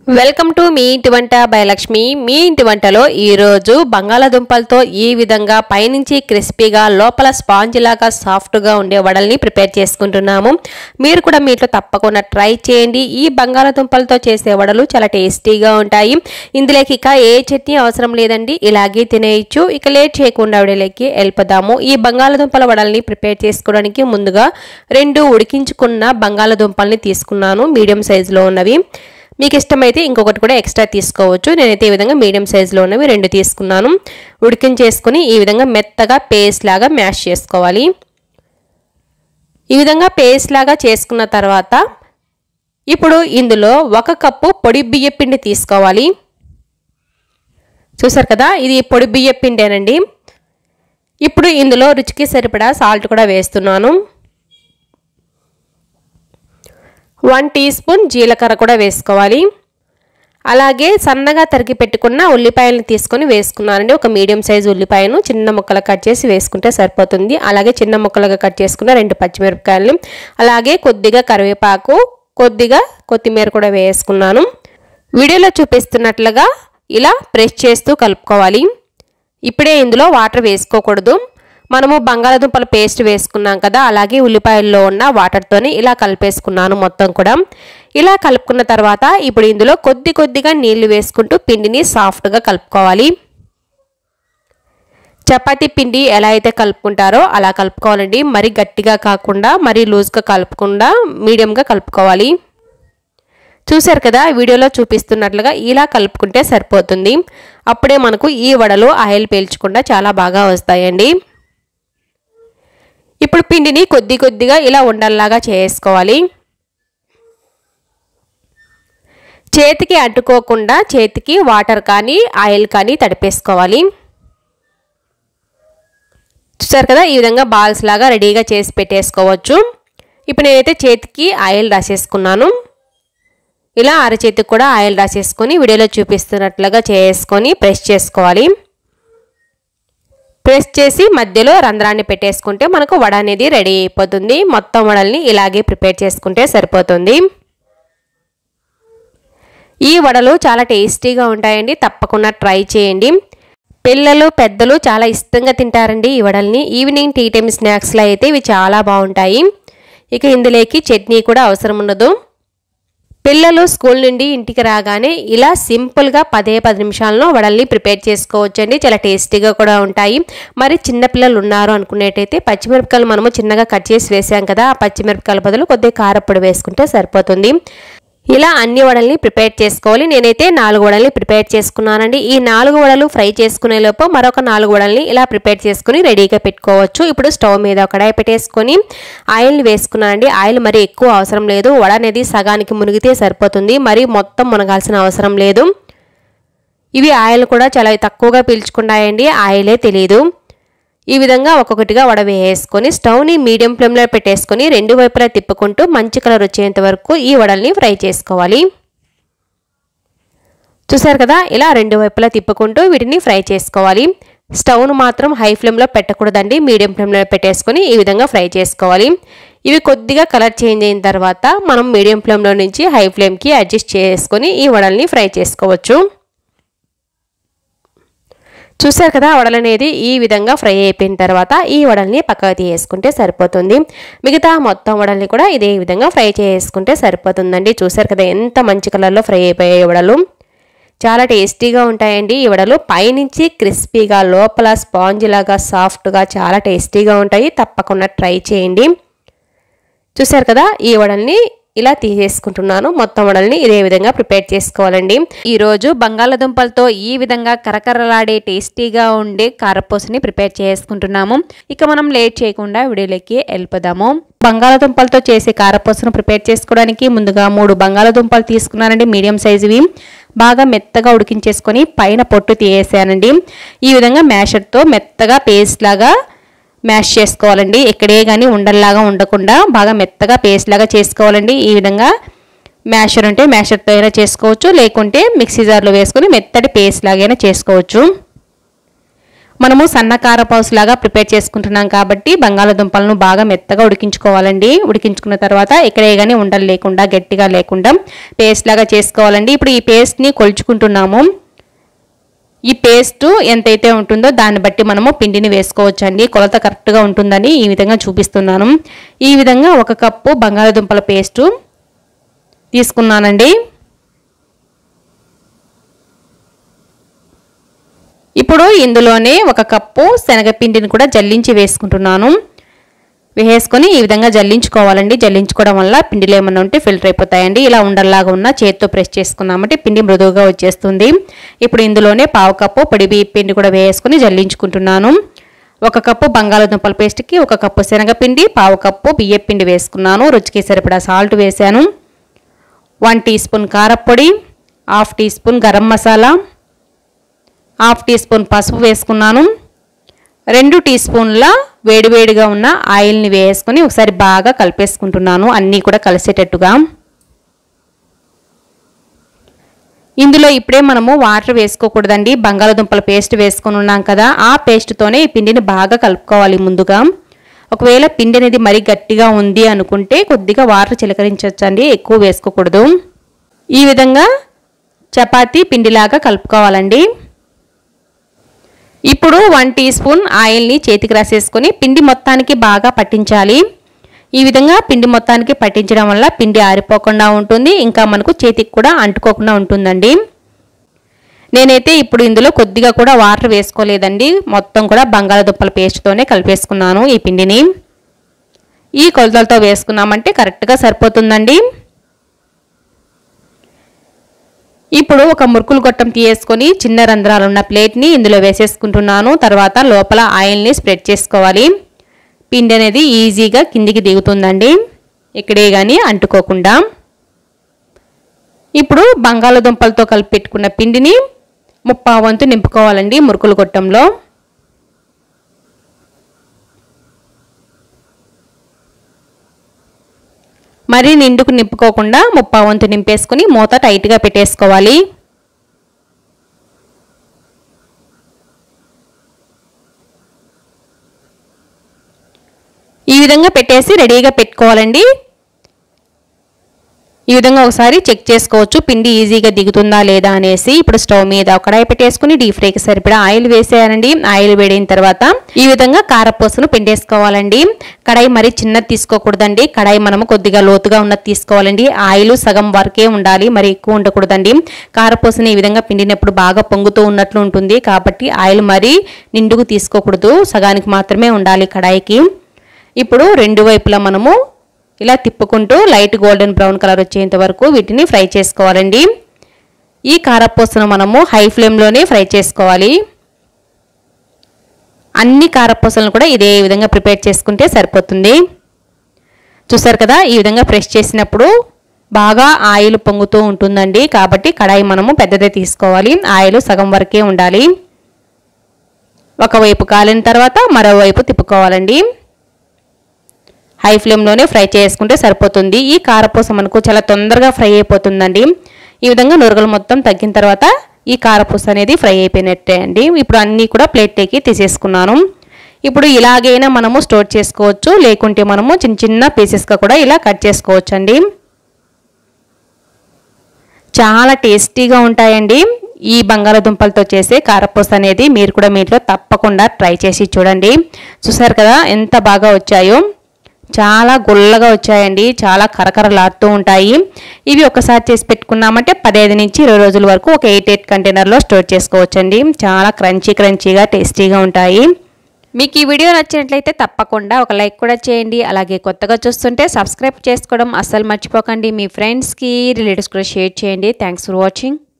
welcome to me ఇంటి వంట by Lakshmi మీ ఇంటి వంటలో ఈరోజు బంగాళాదుంపలతో ఈ విధంగా పైనుంచి క్రిస్పీగా లోపల స్పాంజ్ లాగా సాఫ్ట్గా ఉండే వడల్ని ప్రిపేర్ చేసుకుంటున్నాము మీరు కూడా మీ ఇంట్లో తప్పకుండా ట్రై చేయండి ఈ బంగాళాదుంపలతో చేసే వడలు చాలా టేస్టీగా ఉంటాయి ఇందులోకి ఇక ఏ చట్నీ అవసరం లేదండి ఇలాగే తినేయచ్చు ఇక లేట్ చేయకుండా విడలేకి వెళ్ళిపోదాము ఈ బంగాళాదుంపల వడల్ని ప్రిపేర్ చేసుకోవడానికి ముందుగా రెండు ఉడికించుకున్న బంగాళాదుంపల్ని తీసుకున్నాను మీడియం సైజులో ఉన్నవి మీకు ఇష్టమైతే ఇంకొకటి కూడా ఎక్స్ట్రా తీసుకోవచ్చు నేనైతే ఈ విధంగా మీడియం సైజులో ఉన్నవి రెండు తీసుకున్నాను ఉడికించేసుకుని ఈ విధంగా మెత్తగా పేస్ట్ లాగా మ్యాష్ చేసుకోవాలి ఈ విధంగా పేస్ట్ లాగా చేసుకున్న తర్వాత ఇప్పుడు ఇందులో ఒక కప్పు పొడి బియ్య పిండి తీసుకోవాలి చూసారు కదా ఇది పొడి బియ్య పిండేనండి ఇప్పుడు ఇందులో రుచికి సరిపడా సాల్ట్ కూడా వేస్తున్నాను వన్ టీ స్పూన్ జీలకర్ర కూడా వేసుకోవాలి అలాగే సన్నగా తరిగి పెట్టుకున్న ఉల్లిపాయలను తీసుకొని వేసుకున్నానండి ఒక మీడియం సైజు ఉల్లిపాయను చిన్న ముక్కలు కట్ చేసి వేసుకుంటే సరిపోతుంది అలాగే చిన్న ముక్కలుగా కట్ చేసుకున్న రెండు పచ్చిమిరపకాయలు అలాగే కొద్దిగా కరివేపాకు కొద్దిగా కొత్తిమీర కూడా వేసుకున్నాను వీడియోలో చూపిస్తున్నట్లుగా ఇలా ప్రెస్ చేస్తూ కలుపుకోవాలి ఇప్పుడే ఇందులో వాటర్ వేసుకోకూడదు మనము బంగాళాదుంపల పేస్ట్ వేసుకున్నాం కదా అలాగే ఉల్లిపాయల్లో ఉన్న వాటర్తోనే ఇలా కలిపేసుకున్నాను మొత్తం కూడా ఇలా కలుపుకున్న తర్వాత ఇప్పుడు ఇందులో కొద్ది కొద్దిగా నీళ్లు వేసుకుంటూ పిండిని సాఫ్ట్గా కలుపుకోవాలి చపాతీ పిండి ఎలా అయితే కలుపుకుంటారో అలా కలుపుకోవాలండి మరి గట్టిగా కాకుండా మరీ లూజ్గా కలుపుకుండా మీడియంగా కలుపుకోవాలి చూశారు కదా వీడియోలో చూపిస్తున్నట్లుగా ఇలా కలుపుకుంటే సరిపోతుంది అప్పుడే మనకు ఈ వడలు ఆయిల్ పీల్చకుండా చాలా బాగా వస్తాయండి ఇప్పుడు పిండిని కొద్ది కొద్దిగా ఇలా ఉండల్లాగా చేసుకోవాలి చేతికి అంటుకోకుండా చేతికి వాటర్ కానీ ఆయిల్ కానీ తడిపేసుకోవాలి చూసారు కదా ఈ విధంగా బాల్స్ లాగా రెడీగా చేసి పెట్టేసుకోవచ్చు ఇప్పుడు నేనైతే చేతికి ఆయిల్ రాసేసుకున్నాను ఇలా అరచేతికి కూడా ఆయిల్ రాసేసుకొని వీడియోలో చూపిస్తున్నట్లుగా చేసుకొని ప్రెస్ చేసుకోవాలి ప్రెస్ చేసి మధ్యలో రంధ్రాన్ని పెట్టేసుకుంటే మనకు వడ అనేది రెడీ అయిపోతుంది మొత్తం వడల్ని ఇలాగే ప్రిపేర్ చేసుకుంటే సరిపోతుంది ఈ వడలు చాలా టేస్టీగా ఉంటాయండి తప్పకుండా ట్రై చేయండి పిల్లలు పెద్దలు చాలా ఇష్టంగా తింటారండి ఈ వడల్ని ఈవినింగ్ టీ టైమ్ స్నాక్స్లో అయితే ఇవి చాలా బాగుంటాయి ఇక ఇందులోకి చట్నీ కూడా అవసరం ఉండదు పిల్లలు స్కూల్ నుండి ఇంటికి రాగానే ఇలా సింపుల్గా పదే పది నిమిషాల్లో వడల్ని ప్రిపేర్ చేసుకోవచ్చండి చాలా టేస్టీగా కూడా ఉంటాయి మరి చిన్నపిల్లలు ఉన్నారు అనుకునేటైతే పచ్చిమిరపకాయలు మనము చిన్నగా కట్ చేసి వేసాం కదా ఆ పచ్చిమిరపకాయల బదులు కొద్దిగా కారపొడి వేసుకుంటే సరిపోతుంది ఇలా అన్ని వడల్ని ప్రిపేర్ చేసుకోవాలి నేనైతే నాలుగు వడల్ని ప్రిపేర్ చేసుకున్నానండి ఈ నాలుగు వడలు ఫ్రై చేసుకునే లోపు మరొక నాలుగు వడల్ని ఇలా ప్రిపేర్ చేసుకుని రెడీగా పెట్టుకోవచ్చు ఇప్పుడు స్టవ్ మీద కడాయి పెట్టేసుకొని ఆయిల్ని వేసుకున్నానండి ఆయిల్ మరి ఎక్కువ అవసరం లేదు వడ అనేది సగానికి మునిగితే సరిపోతుంది మరి మొత్తం మునగాల్సిన అవసరం లేదు ఇవి ఆయిల్ కూడా చాలా తక్కువగా పీల్చుకున్నాయండి ఆయిలే తెలియదు ఈ విధంగా ఒక్కొక్కటిగా వడ వేసుకొని స్టవ్ని మీడియం ఫ్లేమ్లో పెట్టేసుకొని రెండు వైపులా తిప్పుకుంటూ మంచి కలర్ వచ్చేంత వరకు ఈ వడల్ని ఫ్రై చేసుకోవాలి చూసారు కదా ఇలా రెండు వైపులా తిప్పుకుంటూ వీటిని ఫ్రై చేసుకోవాలి స్టవ్ను మాత్రం హై ఫ్లేమ్లో పెట్టకూడదండి మీడియం ఫ్లేమ్లో పెట్టేసుకొని ఈ విధంగా ఫ్రై చేసుకోవాలి ఇవి కొద్దిగా కలర్ చేంజ్ అయిన తర్వాత మనం మీడియం ఫ్లేమ్లో నుంచి హై ఫ్లేమ్కి అడ్జస్ట్ చేసుకొని ఈ వడల్ని ఫ్రై చేసుకోవచ్చు చూసారు కదా వడలు అనేది ఈ విధంగా ఫ్రై అయిపోయిన తర్వాత ఈ వడల్ని పక్కకు తీసేసుకుంటే సరిపోతుంది మిగతా మొత్తం వడల్ని కూడా ఇదే విధంగా ఫ్రై చేసుకుంటే సరిపోతుందండి చూసారు కదా ఎంత మంచి కలర్లో ఫ్రై అయిపోయాయి వడలు చాలా టేస్టీగా ఉంటాయండి ఈ వడలు పైనుంచి క్రిస్పీగా లోపల స్పాంజ్ లాగా సాఫ్ట్గా చాలా టేస్టీగా ఉంటాయి తప్పకుండా ట్రై చేయండి చూసారు కదా ఈ వడల్ని ఇలా తీసేసుకుంటున్నాను మొత్తం వడల్ని ఇదే విధంగా ప్రిపేర్ చేసుకోవాలండి ఈరోజు బంగాళాదుంపలతో ఈ విధంగా కరకరలాడే టేస్టీగా ఉండే కారపూసని ప్రిపేర్ చేసుకుంటున్నాము ఇక మనం లేట్ చేయకుండా వీడియోలోకి వెళ్ళిపోదాము బంగాళాదుంపలతో చేసే కారపూసను ప్రిపేర్ చేసుకోవడానికి ముందుగా మూడు బంగాళాదుంపలు తీసుకున్నానండి మీడియం సైజువి బాగా మెత్తగా ఉడికించేసుకొని పైన పొట్టు తీసేసానండి ఈ విధంగా మ్యాషర్తో మెత్తగా పేస్ట్ లాగా మ్యాష్ చేసుకోవాలండి ఎక్కడే కానీ ఉండల్లాగా ఉండకుండా బాగా మెత్తగా పేస్ట్ లాగా చేసుకోవాలండి ఈ విధంగా మ్యాషర్ ఉంటే మ్యాషర్తో అయినా చేసుకోవచ్చు లేకుంటే మిక్సీ జార్లో వేసుకొని మెత్తటి పేస్ట్ లాగైనా చేసుకోవచ్చు మనము సన్న కారపౌస్ లాగా ప్రిపేర్ చేసుకుంటున్నాం కాబట్టి బంగాళాదుంపలను బాగా మెత్తగా ఉడికించుకోవాలండి ఉడికించుకున్న తర్వాత ఇక్కడే కానీ ఉండలు లేకుండా గట్టిగా లేకుండా పేస్ట్ లాగా చేసుకోవాలండి ఇప్పుడు ఈ పేస్ట్ని కొలుచుకుంటున్నాము ఈ పేస్ట్ ఎంతైతే ఉంటుందో దాన్ని బట్టి మనము పిండిని వేసుకోవచ్చండి కొలత కరెక్ట్గా ఉంటుందని ఈ విధంగా చూపిస్తున్నాను ఈ విధంగా ఒక కప్పు బంగాళాదుంపల పేస్టు తీసుకున్నానండి ఇప్పుడు ఇందులోనే ఒక కప్పు శనగపిండిని కూడా జల్లించి వేసుకుంటున్నాను వేసుకొని ఈ విధంగా జల్లించుకోవాలండి జల్లించుకోవడం వల్ల పిండిలో ఏమన్నా ఉంటే ఫిల్టర్ అయిపోతాయండి ఇలా ఉండల్లాగా ఉన్న చేతితో ప్రెస్ చేసుకున్నామంటే పిండి మృదువుగా వచ్చేస్తుంది ఇప్పుడు ఇందులోనే పావు కప్పు పొడి బియ్య పిండి కూడా వేసుకొని జల్లించుకుంటున్నాను ఒక కప్పు బంగాళాదుంపల పేస్ట్కి ఒక కప్పు శనగపిండి పావు కప్పు బియ్య పిండి వేసుకున్నాను రుచికి సరిపడా సాల్ట్ వేసాను వన్ టీ స్పూన్ కారపొడి half teaspoon garam masala half teaspoon పసుపు వేసుకున్నాను రెండు టీ స్పూన్ల వేడివేడిగా ఉన్న ఆయిల్ని వేసుకొని ఒకసారి బాగా కలిపేసుకుంటున్నాను అన్నీ కూడా కలిసేటట్టుగా ఇందులో ఇప్పుడే మనము వాటర్ వేసుకోకూడదండి బంగాళాదుంపల పేస్ట్ వేసుకొని ఉన్నాం కదా ఆ పేస్ట్తోనే ఈ పిండిని బాగా కలుపుకోవాలి ముందుగా ఒకవేళ పిండి అనేది మరీ గట్టిగా ఉంది అనుకుంటే కొద్దిగా వాటర్ చిలకరించవచ్చండి ఎక్కువ వేసుకోకూడదు ఈ విధంగా చపాతీ పిండిలాగా కలుపుకోవాలండి ఇప్పుడు వన్ టీ స్పూన్ ఆయిల్ని చేతికి రాసేసుకొని పిండి మొత్తానికి బాగా పట్టించాలి ఈ విధంగా పిండి మొత్తానికి పట్టించడం వల్ల పిండి ఆరిపోకుండా ఉంటుంది ఇంకా మనకు చేతికి కూడా అంటుకోకుండా ఉంటుందండి నేనైతే ఇప్పుడు ఇందులో కొద్దిగా కూడా వాటర్ వేసుకోలేదండి మొత్తం కూడా బంగాళాదుంపల పేస్ట్తోనే కలిపేసుకున్నాను ఈ పిండిని ఈ కొలతలతో వేసుకున్నామంటే కరెక్ట్గా సరిపోతుందండి ఇప్పుడు ఒక మురుకులు గొట్టం తీయేసుకొని చిన్న రంధ్రాలు ఉన్న ప్లేట్ని ఇందులో వేసేసుకుంటున్నాను తర్వాత లోపల ఆయిల్ని స్ప్రెడ్ చేసుకోవాలి పిండి అనేది ఈజీగా కిందికి దిగుతుందండి ఇక్కడే కానీ అంటుకోకుండా ఇప్పుడు బంగాళాదుంపలతో కలిపి పెట్టుకున్న పిండిని ముప్పా వంతు నింపుకోవాలండి మురుకులు గొట్టంలో మరీ నిండుకు నింపుకోకుండా ముప్పా వంతు నింపేసుకుని మూత టైట్గా పెట్టేసుకోవాలి ఈ విధంగా పెట్టేసి రెడీగా పెట్టుకోవాలండి ఈ విధంగా ఒకసారి చెక్ చేసుకోవచ్చు పిండి ఈజీగా దిగుతుందా లేదా అనేసి ఇప్పుడు స్టవ్ మీద కడాయి పెట్టేసుకుని డీప్ ఫ్రైకి సరిపడా ఆయిల్ వేసేయాలండి ఆయిల్ వేడిన తర్వాత ఈ విధంగా కారపూసను పిండేసుకోవాలండి కడాయి మరి చిన్నది తీసుకోకూడదండి కడాయి మనము కొద్దిగా లోతుగా ఉన్నది తీసుకోవాలండి ఆయిల్ సగం వరకే ఉండాలి మరి ఎక్కువ ఉండకూడదండి కారపూసని ఈ విధంగా పిండినప్పుడు బాగా పొంగుతూ ఉన్నట్లు ఉంటుంది కాబట్టి ఆయిల్ మరి నిండుకు తీసుకోకూడదు సగానికి మాత్రమే ఉండాలి కడాయికి ఇప్పుడు రెండు వైపులా మనము ఇలా తిప్పుకుంటూ లైట్ గోల్డెన్ బ్రౌన్ కలర్ వచ్చేంత వరకు వీటిని ఫ్రై చేసుకోవాలండి ఈ కారపూసను మనము హై ఫ్లేమ్లోనే ఫ్రై చేసుకోవాలి అన్ని కారపూసలను కూడా ఇదే విధంగా ప్రిపేర్ చేసుకుంటే సరిపోతుంది చూసారు కదా ఈ విధంగా ప్రెస్ చేసినప్పుడు బాగా ఆయిల్ పొంగుతూ ఉంటుందండి కాబట్టి కడాయి మనము పెద్దదే తీసుకోవాలి ఆయిల్ సగం వరకే ఉండాలి ఒకవైపు కాలిన తర్వాత మరోవైపు తిప్పుకోవాలండి హై ఫ్లేమ్లోనే ఫ్రై చేసుకుంటే సరిపోతుంది ఈ కారపూస మనకు చాలా తొందరగా ఫ్రై అయిపోతుందండి ఈ విధంగా నురగలు మొత్తం తగ్గిన తర్వాత ఈ కారపూస అనేది ఫ్రై అయిపోయినట్టే అండి ఇప్పుడు అన్నీ కూడా ప్లేట్లోకి తీసేసుకున్నాను ఇప్పుడు ఇలాగైనా మనము స్టోర్ చేసుకోవచ్చు లేకుంటే మనము చిన్న చిన్న పీసెస్గా కూడా ఇలా కట్ చేసుకోవచ్చు అండి చాలా టేస్టీగా ఉంటాయండి ఈ బంగాళాదుంపలతో చేసే కారపూస అనేది మీరు కూడా మీ ఇంట్లో తప్పకుండా ట్రై చేసి చూడండి చూసారు కదా ఎంత బాగా వచ్చాయో చాలా గుల్లగా వచ్చాయండి చాలా కరకరలాడుతూ ఉంటాయి ఇవి ఒకసారి చేసి పెట్టుకున్నామంటే పదహైదు నుంచి ఇరవై రోజుల వరకు ఒక ఎయిట్ ఎయిట్ కంటైనర్లో స్టోర్ చేసుకోవచ్చండి చాలా క్రంచీ క్రంచీగా టేస్టీగా ఉంటాయి మీకు ఈ వీడియో నచ్చినట్లయితే తప్పకుండా ఒక లైక్ కూడా చేయండి అలాగే కొత్తగా చూస్తుంటే సబ్స్క్రైబ్ చేసుకోవడం అస్సలు మర్చిపోకండి మీ ఫ్రెండ్స్కి రిలేటివ్స్ కూడా షేర్ చేయండి థ్యాంక్స్ ఫర్ వాచింగ్